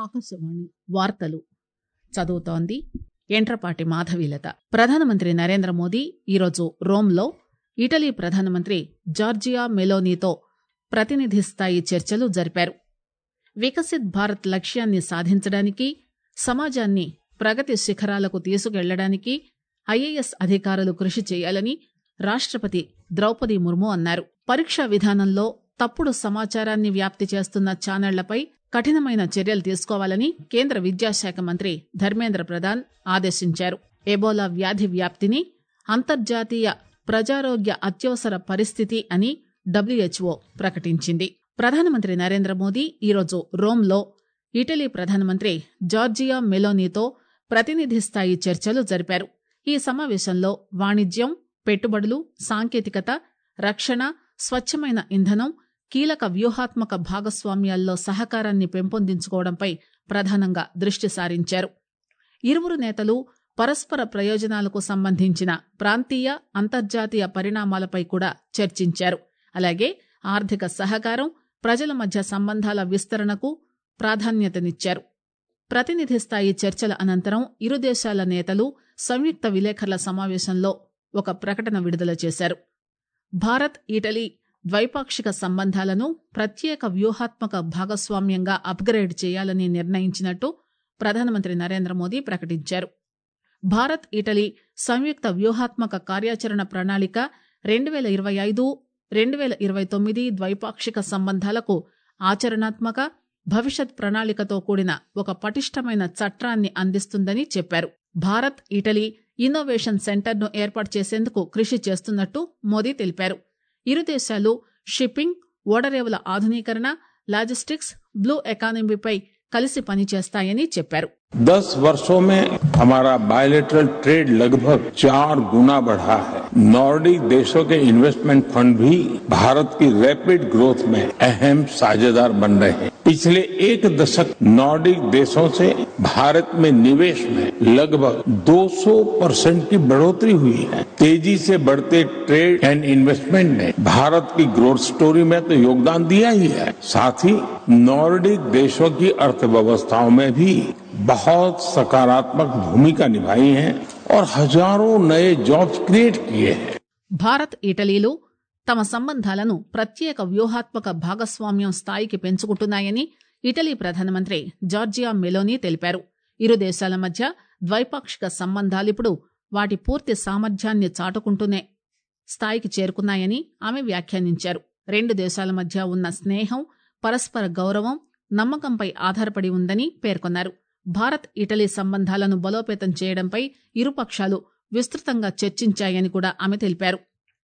ఆకాశవాణి వార్తలు చదువుతోంది ఎంట్రపాటి మాధవీలత ప్రధానమంత్రి నరేంద్ర మోదీ ఈరోజు రోమ్లో ఇటలీ ప్రధానమంత్రి జార్జియా మెలోనీతో ప్రతినిధి స్థాయి చర్చలు జరిపారు వికసిత్ భారత్ లక్ష్యాన్ని సాధించడానికి సమాజాన్ని ప్రగతి శిఖరాలకు తీసుకెళ్లడానికి ఐఏఎస్ అధికారులు కృషి చేయాలని రాష్టపతి ద్రౌపది ముర్ము అన్నారు పరీక్షా విధానంలో తప్పుడు సమాచారాన్ని వ్యాప్తి చేస్తున్న ఛానళ్లపై కఠినమైన చర్యలు తీసుకోవాలని కేంద్ర విద్యాశాఖ మంత్రి ధర్మేంద్ర ప్రధాన్ ఆదేశించారు ఎబోలా వ్యాధి వ్యాప్తిని అంతర్జాతీయ ప్రజారోగ్య అత్యవసర పరిస్థితి అని డబ్ల్యూహెచ్ఓ ప్రకటించింది ప్రధానమంత్రి నరేంద్ర మోదీ ఈరోజు రోమ్లో ఇటలీ ప్రధానమంత్రి జార్జియా మెలోనీతో ప్రతినిధి స్థాయి చర్చలు జరిపారు ఈ సమావేశంలో వాణిజ్యం పెట్టుబడులు సాంకేతికత రక్షణ స్వచ్ఛమైన ఇంధనం కీలక వ్యూహాత్మక భాగస్వామ్యాల్లో సహకారాన్ని పెంపొందించుకోవడంపై ప్రధానంగా దృష్టి సారించారు ఇరువురు నేతలు పరస్పర ప్రయోజనాలకు సంబంధించిన ప్రాంతీయ అంతర్జాతీయ పరిణామాలపై కూడా చర్చించారు అలాగే ఆర్థిక సహకారం ప్రజల మధ్య సంబంధాల విస్తరణకు ప్రాధాన్యతనిచ్చారు ప్రతినిధి స్థాయి చర్చల అనంతరం ఇరు దేశాల నేతలు సంయుక్త విలేకరుల సమావేశంలో ఒక ప్రకటన విడుదల చేశారు భారత్ ఇటలీ ద్వైపాక్షిక సంబంధాలను ప్రత్యేక వ్యూహాత్మక భాగస్వామ్యంగా అప్గ్రేడ్ చేయాలని నిర్ణయించినట్టు ప్రధానమంత్రి నరేంద్ర మోదీ ప్రకటించారు భారత్ ఇటలీ సంయుక్త వ్యూహాత్మక కార్యాచరణ ప్రణాళిక రెండు పేల ఇరవై ఐదు రెండు పేల ఇరవై తొమ్మిది ద్వైపాక్షిక సంబంధాలకు ఆచరణాత్మక భవిష్యత్ ప్రణాళికతో కూడిన ఒక పటిష్టమైన చట్టాన్ని అందిస్తుందని చెప్పారు భారత్ ఇటలీ ఇన్నోవేషన్ సెంటర్ను ఏర్పాటు చేసేందుకు కృషి చేస్తున్నట్టు మోదీ తెలిపారు ఇరు దేశాలు షిప్పింగ్ ఓడరేవుల ఆధునీకరణ లాజిస్టిక్స్ బ్లూ ఎకానమీపై కలిసి పనిచేస్తాయని చెప్పారు दस वर्षों में हमारा बायोलेटरल ट्रेड लगभग चार गुना बढ़ा है नॉर्डिक देशों के इन्वेस्टमेंट फंड भी भारत की रैपिड ग्रोथ में अहम साझेदार बन रहे हैं पिछले एक दशक नॉर्डिक देशों से भारत में निवेश में लगभग 200 परसेंट की बढ़ोतरी हुई है तेजी से बढ़ते ट्रेड एंड इन्वेस्टमेंट ने भारत की ग्रोथ स्टोरी में तो योगदान दिया ही है साथ ही नॉर्डिक देशों की अर्थव्यवस्थाओं में भी बहुत सकारात्मक भूमिका निभाई है और हजारों नए जॉब्स क्रिएट किए हैं భారత్ ఇటలీలు తమ సంబంధాలను ప్రత్యేక వ్యూహాత్మక భాగస్వామ్యం స్థాయికి పెంచుకుంటున్నాయని ఇటలీ ప్రధానమంత్రి జార్జియా మెలోనీ తెలిపారు ఇరు దేశాల మధ్య ద్వైపాక్షిక సంబంధాలిప్పుడు వాటి పూర్తి సామర్థ్యాన్ని చాటుకుంటూనే స్థాయికి చేరుకున్నాయని ఆమె వ్యాఖ్యానించారు రెండు దేశాల మధ్య ఉన్న స్నేహం పరస్పర గౌరవం నమ్మకంపై ఆధారపడి ఉందని పేర్కొన్నారు భారత్ ఇటలీ సంబంధాలను బలోపేతం చేయడంపై ఇరుపక్షాలు విస్తృతంగా చర్చించాయని కూడా ఆమె తెలిపారు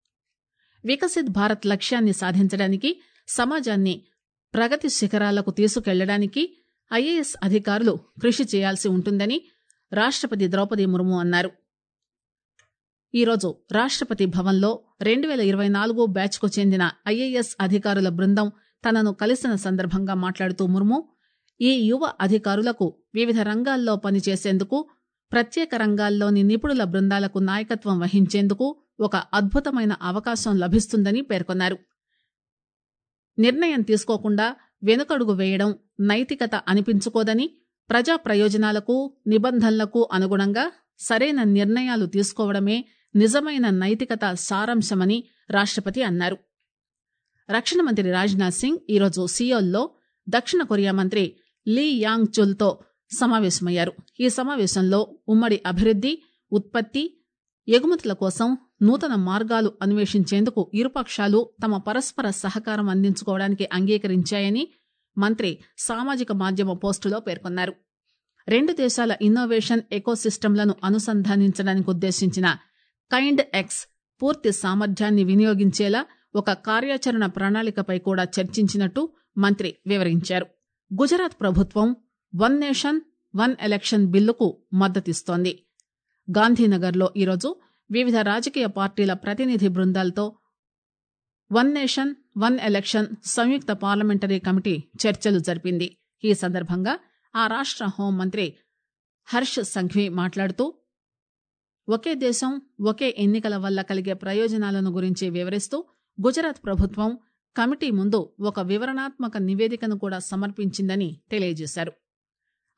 వికసిత్ భారత్ లక్ష్యాన్ని సాధించడానికి సమాజాన్ని ప్రగతి శిఖరాలకు తీసుకెళ్లడానికి ఐఏఎస్ అధికారులు కృషి చేయాల్సి ఉంటుందని రాష్టపతి ద్రౌపది ముర్ము అన్నారు ఈరోజు రాష్టపతి భవన్లో రెండు పేల ఇరవై నాలుగు బ్యాచ్కు చెందిన ఐఏఎస్ అధికారుల బృందం తనను కలిసిన సందర్భంగా మాట్లాడుతూ ముర్ము ఈ యువ అధికారులకు వివిధ రంగాల్లో పనిచేసేందుకు ప్రత్యేక రంగాల్లోని నిపుణుల బృందాలకు నాయకత్వం వహించేందుకు ఒక అద్భుతమైన అవకాశం లభిస్తుందని పేర్కొన్నారు నిర్ణయం తీసుకోకుండా వెనుకడుగు వేయడం నైతికత అనిపించుకోదని ప్రజా ప్రయోజనాలకు నిబంధనలకు అనుగుణంగా సరైన నిర్ణయాలు తీసుకోవడమే నిజమైన నైతికత సారాంశమని రాష్టపతి అన్నారు రక్షణ మంత్రి రాజ్నాథ్ సింగ్ ఈరోజు సియోల్లో దక్షిణ కొరియా మంత్రి లీ యాంగ్ చుల్తో సమావేశమయ్యారు ఈ సమావేశంలో ఉమ్మడి అభివృద్ది ఉత్పత్తి ఎగుమతుల కోసం నూతన మార్గాలు అన్వేషించేందుకు ఇరుపక్షాలు తమ పరస్పర సహకారం అందించుకోవడానికి అంగీకరించాయని మంత్రి సామాజిక మాధ్యమ పోస్టులో పేర్కొన్నారు రెండు దేశాల ఇన్నోవేషన్ ఎకోసిస్టమ్లను అనుసంధానించడానికి ఉద్దేశించిన కైండ్ ఎక్స్ పూర్తి సామర్థ్యాన్ని వినియోగించేలా ఒక కార్యాచరణ ప్రణాళికపై కూడా చర్చించినట్టు మంత్రి వివరించారు గుజరాత్ ప్రభుత్వం వన్ నేషన్ వన్ ఎలక్షన్ బిల్లుకు మద్దతిస్తోంది గాంధీనగర్లో ఈరోజు వివిధ రాజకీయ పార్టీల ప్రతినిధి బృందాలతో వన్ నేషన్ వన్ ఎలక్షన్ సంయుక్త పార్లమెంటరీ కమిటీ చర్చలు జరిపింది ఈ సందర్భంగా ఆ రాష్ట హోంమంత్రి హర్ష్ సంఘ్వి మాట్లాడుతూ ఒకే దేశం ఒకే ఎన్నికల వల్ల కలిగే ప్రయోజనాలను గురించి వివరిస్తూ గుజరాత్ ప్రభుత్వం కమిటీ ముందు ఒక వివరణాత్మక నివేదికను కూడా సమర్పించిందని తెలియజేశారు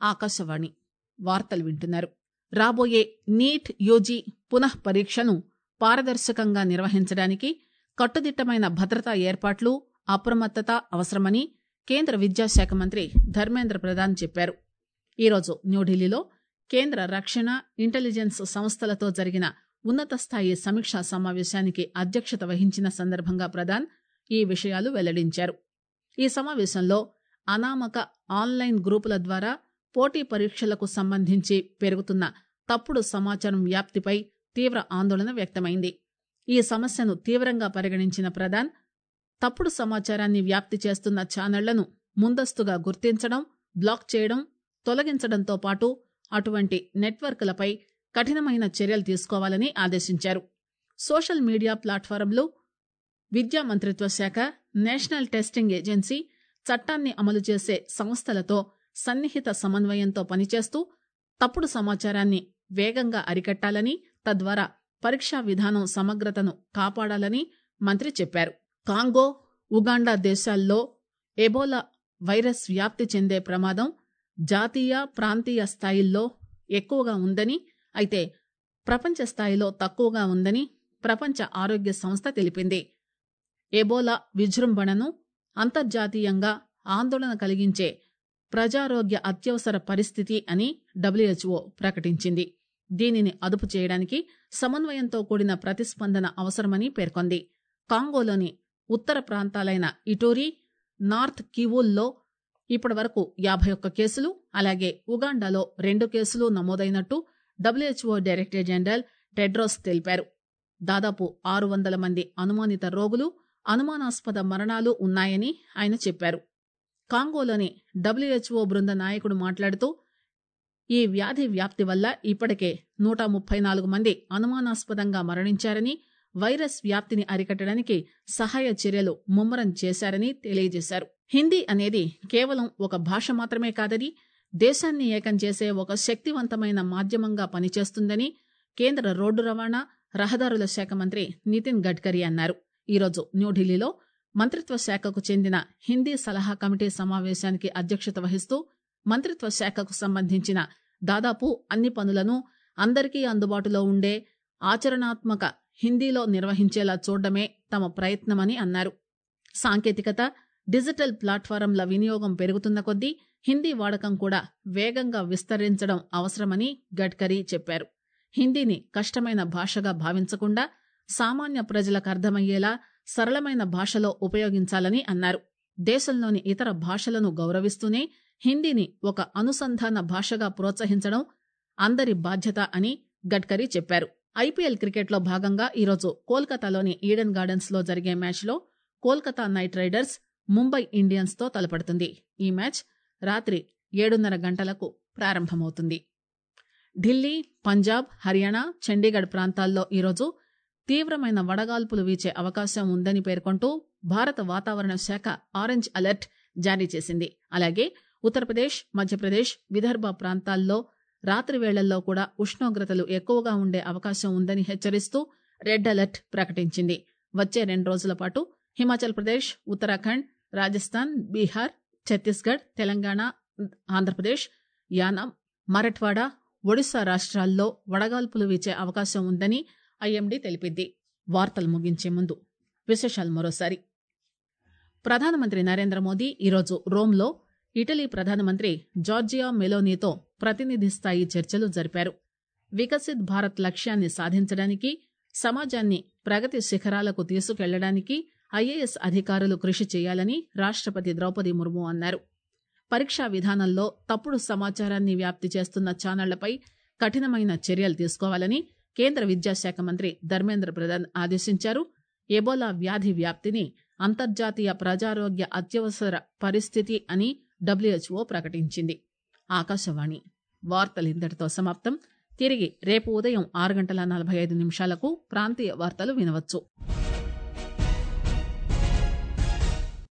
ఆకాశవాణి వార్తలు వింటున్నారు రాబోయే నీట్ యూజీ పునః పరీక్షను పారదర్శకంగా నిర్వహించడానికి కట్టుదిట్టమైన భద్రతా ఏర్పాట్లు అప్రమత్తత అవసరమని కేంద్ర విద్యాశాఖ మంత్రి ధర్మేంద్ర ప్రధాన్ చెప్పారు ఈరోజు న్యూఢిల్లీలో కేంద్ర రక్షణ ఇంటెలిజెన్స్ సంస్థలతో జరిగిన ఉన్నత స్థాయి సమీక్షా సమావేశానికి అధ్యక్షత వహించిన సందర్భంగా ప్రధాన్ ఈ విషయాలు వెల్లడించారు ఈ సమావేశంలో అనామక ఆన్లైన్ గ్రూపుల ద్వారా పోటీ పరీక్షలకు సంబంధించి పెరుగుతున్న తప్పుడు సమాచారం వ్యాప్తిపై తీవ్ర ఆందోళన వ్యక్తమైంది ఈ సమస్యను తీవ్రంగా పరిగణించిన ప్రధాన్ తప్పుడు సమాచారాన్ని వ్యాప్తి చేస్తున్న ఛానళ్లను ముందస్తుగా గుర్తించడం బ్లాక్ చేయడం తొలగించడంతో పాటు అటువంటి నెట్వర్క్లపై కఠినమైన చర్యలు తీసుకోవాలని ఆదేశించారు సోషల్ మీడియా ప్లాట్ఫారంలు విద్యా మంత్రిత్వ శాఖ నేషనల్ టెస్టింగ్ ఏజెన్సీ చట్టాన్ని అమలు చేసే సంస్థలతో సన్నిహిత సమన్వయంతో పనిచేస్తూ తప్పుడు సమాచారాన్ని వేగంగా అరికట్టాలని తద్వారా పరీక్షా విధానం సమగ్రతను కాపాడాలని మంత్రి చెప్పారు కాంగో ఉగాండా దేశాల్లో ఎబోలా వైరస్ వ్యాప్తి చెందే ప్రమాదం జాతీయ ప్రాంతీయ స్థాయిల్లో ఎక్కువగా ఉందని అయితే ప్రపంచ స్థాయిలో తక్కువగా ఉందని ప్రపంచ ఆరోగ్య సంస్థ తెలిపింది ఎబోలా విజృంభణను అంతర్జాతీయంగా ఆందోళన కలిగించే ప్రజారోగ్య అత్యవసర పరిస్థితి అని డబ్ల్యూహెచ్ఓ ప్రకటించింది దీనిని అదుపు చేయడానికి సమన్వయంతో కూడిన ప్రతిస్పందన అవసరమని పేర్కొంది కాంగోలోని ఉత్తర ప్రాంతాలైన ఇటోరీ నార్త్ కివూల్లో ఇప్పటి వరకు యాభై ఒక్క కేసులు అలాగే ఉగాండాలో రెండు కేసులు నమోదైనట్టు డబ్ల్యూహెచ్ఓ డైరెక్టర్ జనరల్ టెడ్రోస్ తెలిపారు దాదాపు ఆరు వందల మంది అనుమానిత రోగులు అనుమానాస్పద మరణాలు ఉన్నాయని ఆయన చెప్పారు కాంగోలోని డబ్ల్యూహెచ్ఓ బృంద నాయకుడు మాట్లాడుతూ ఈ వ్యాధి వ్యాప్తి వల్ల ఇప్పటికే నూట ముప్పై నాలుగు మంది అనుమానాస్పదంగా మరణించారని వైరస్ వ్యాప్తిని అరికట్టడానికి సహాయ చర్యలు ముమ్మరం చేశారని తెలియజేశారు హిందీ అనేది కేవలం ఒక భాష మాత్రమే కాదని దేశాన్ని ఏకం చేసే ఒక శక్తివంతమైన మాధ్యమంగా పనిచేస్తుందని కేంద్ర రోడ్డు రవాణా రహదారుల శాఖ మంత్రి నితిన్ గడ్కరీ అన్నారు ఈరోజు న్యూఢిల్లీలో మంత్రిత్వ శాఖకు చెందిన హిందీ సలహా కమిటీ సమావేశానికి అధ్యక్షత వహిస్తూ మంత్రిత్వ శాఖకు సంబంధించిన దాదాపు అన్ని పనులను అందరికీ అందుబాటులో ఉండే ఆచరణాత్మక హిందీలో నిర్వహించేలా చూడడమే తమ ప్రయత్నమని అన్నారు సాంకేతికత డిజిటల్ ప్లాట్ఫారంల వినియోగం పెరుగుతున్న కొద్దీ హిందీ వాడకం కూడా వేగంగా విస్తరించడం అవసరమని గడ్కరీ చెప్పారు హిందీని కష్టమైన భాషగా భావించకుండా సామాన్య ప్రజలకు అర్థమయ్యేలా సరళమైన భాషలో ఉపయోగించాలని అన్నారు దేశంలోని ఇతర భాషలను గౌరవిస్తూనే హిందీని ఒక అనుసంధాన భాషగా ప్రోత్సహించడం అందరి బాధ్యత అని గడ్కరీ చెప్పారు ఐపీఎల్ క్రికెట్లో భాగంగా ఈరోజు కోల్కతాలోని ఈడెన్ గార్డెన్స్ లో జరిగే మ్యాచ్లో Kolkata knight riders Mumbai Indians తో తలపడుతుంది ఈ మ్యాచ్ రాత్రి ఏడున్నర గంటలకు ప్రారంభమవుతుంది ఢిల్లీ పంజాబ్ హర్యానా చండీగఢ్ ప్రాంతాల్లో ఈరోజు తీవ్రమైన వడగాల్పులు వీచే అవకాశం ఉందని పేర్కొంటూ భారత వాతావరణ శాఖ ఆరెంజ్ అలర్ట్ జారీ చేసింది అలాగే ఉత్తరప్రదేశ్ మధ్యప్రదేశ్ విదర్భ ప్రాంతాల్లో రాత్రి వేళల్లో కూడా ఉష్ణోగ్రతలు ఎక్కువగా ఉండే అవకాశం ఉందని హెచ్చరిస్తూ రెడ్ అలర్ట్ ప్రకటించింది వచ్చే రెండు రోజుల పాటు హిమాచల్ ప్రదేశ్ ఉత్తరాఖండ్ రాజస్థాన్ బీహార్ ఛత్తీస్గఢ్ తెలంగాణ ఆంధ్రప్రదేశ్ యానాం మరఠ్వాడా ఒడిశా రాష్ట్రాల్లో వడగాల్పులు వీచే అవకాశం ఉందని ఐఎండీ తెలిపింది వార్తలు ముగించే ముందు విశేషాలు మరోసారి ప్రధానమంత్రి నరేంద్ర మోదీ ఈరోజు రోమ్లో ఇటలీ ప్రధానమంత్రి జార్జియా మెలోనీతో ప్రతినిధి స్థాయి చర్చలు జరిపారు వికసిత్ భారత్ లక్ష్యాన్ని సాధించడానికి సమాజాన్ని ప్రగతి శిఖరాలకు తీసుకెళ్లడానికి ఐఏఎస్ అధికారులు కృషి చేయాలని రాష్టపతి ద్రౌపది ముర్ము అన్నారు పరీక్షా విధానంలో తప్పుడు సమాచారాన్ని వ్యాప్తి చేస్తున్న ఛానళ్లపై కఠినమైన చర్యలు తీసుకోవాలని కేంద్ర విద్యాశాఖ మంత్రి ధర్మేంద్ర ప్రధాన్ ఆదేశించారు ఎబోలా వ్యాధి వ్యాప్తిని అంతర్జాతీయ ప్రజారోగ్య అత్యవసర పరిస్థితి అని డబ్ల్యూహెచ్ఓ ప్రకటించింది ఆకాశవాణి వార్తలు ఇంతటితో సమాప్తం తిరిగి రేపు ఉదయం ఆరు గంటల నలభై ఐదు నిమిషాలకు ప్రాంతీయ వార్తలు వినవచ్చు